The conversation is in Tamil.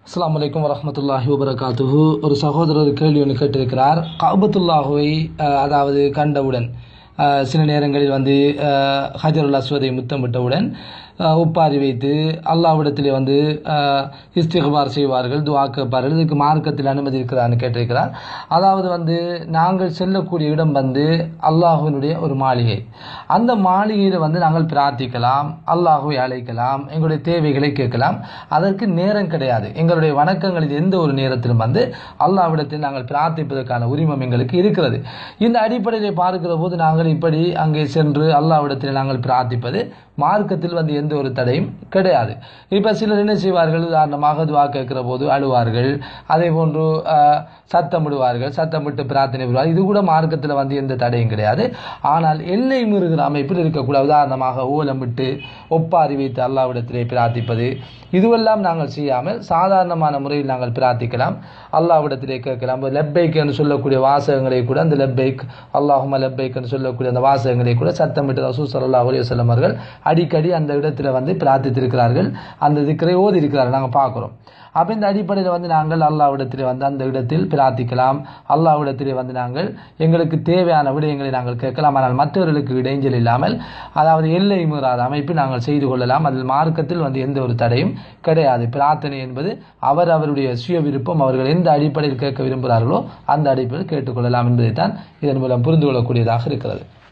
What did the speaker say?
அஸ்ஸலாமு அலைக்கும் வரஹ்மத்துல்லாஹி வபரகாத்துஹு ஒரு சகோதரர் கேள்வி ஒன்று கேட்டிருக்கிறார் காபத்துல்லாஹுவை அஹ், அதாவது கண்டவுடன் அஹ், சில நேரங்களில் வந்து அஹ், ஹஜருல் அஸ்வதை முத்தமிட்டவுடன் அஹ், ஒப்பாரி வைத்து அல்லாஹ்விடத்திலே வந்து அஹ், இஸ்திக்பார் செய்வார்கள் துவா கேட்பார்கள் இதுக்கு மார்க்கத்தில் அனுமதி இருக்கிறான்னு கேட்டிருக்கிறார் அதாவது வந்து நாங்கள் செல்லக்கூடிய இடம் வந்து அல்லாஹுவினுடைய ஒரு மாளிகை அந்த மாளிகையில் வந்து நாங்கள் பிரார்த்திக்கலாம் அல்லாஹுவை அழைக்கலாம் எங்களுடைய தேவைகளை கேட்கலாம் அதற்கு நேரம் கிடையாது எங்களுடைய வணக்கங்களில் எந்த ஒரு நேரத்திலும் வந்து அல்லாஹ்விடத்தில் நாங்கள் பிரார்த்திப்பதற்கான உரிமம் எங்களுக்கு இருக்கிறது இந்த அடிப்படையில் பார்க்கிற போது நாங்கள் இப்படி அங்கே சென்று அல்லாஹ்விடத்தில் நாங்கள் பிரார்த்திப்பது மார்க்கத்தில் வந்து எந்த ஒரு தடையும் கிடையாது இப்போ சிலர் என்ன செய்வார்கள் உதாரணமாக துவா கேட்கிற போது அழுவார்கள் அதே போன்று ஆஹ், சத்தமிடுவார்கள் சத்தமிட்டு பிரார்த்தனை வருவார்கள் இது கூட மார்க்கத்தில் வந்து எந்த தடையும் கிடையாது ஆனால் எல்லை மீறுகிற அமைப்பில் இருக்கக்கூடாது உதாரணமாக ஓலமிட்டு ஒப்பாரி வைத்து அல்லாவிடத்திலே பிரார்த்திப்பது இதுவெல்லாம் நாங்கள் செய்யாமல் சாதாரணமான முறையில் நாங்கள் பிரார்த்திக்கலாம் அல்லாவிடத்திலே கேட்கலாம் லெப்பைக் என்று சொல்லக்கூடிய வாசகங்களை கூட அந்த லெப்பைக் அல்லாஹும லெப்பைக் என்று சொல்லக்கூடிய அந்த வாசகங்களை கூட சத்தமிட்டு ரசூ சல்லாஹ் அலையம் அவர்கள் அடிக்கடி அந்த இடத்துல வந்து பிரார்த்தித்திருக்கிறார்கள் அந்த திக்கரை ஓதி இருக்கிறார்கள் நாங்கள் பார்க்குறோம் அப்போ இந்த அடிப்படையில் வந்து நாங்கள் அல்லாவிடத்திலே வந்து அந்த இடத்தில் பிரார்த்திக்கலாம் அல்லாவிடத்திலே வந்து நாங்கள் எங்களுக்கு தேவையான விடயங்களை நாங்கள் கேட்கலாம் ஆனால் மற்றவர்களுக்கு இடைஞ்சல் இல்லாமல் அதாவது எல்லை மீறாத அமைப்பு நாங்கள் செய்து கொள்ளலாம் அதில் மார்க்கத்தில் வந்து எந்த ஒரு தடையும் கிடையாது பிரார்த்தனை என்பது அவர் அவருடைய சுய விருப்பம் அவர்கள் எந்த அடிப்படையில் கேட்க விரும்புகிறார்களோ அந்த அடிப்படையில் கேட்டுக்கொள்ளலாம் என்பதைத்தான் இதன் மூலம் புரிந்து கொள்ளக்கூடியதாக இருக்கிறது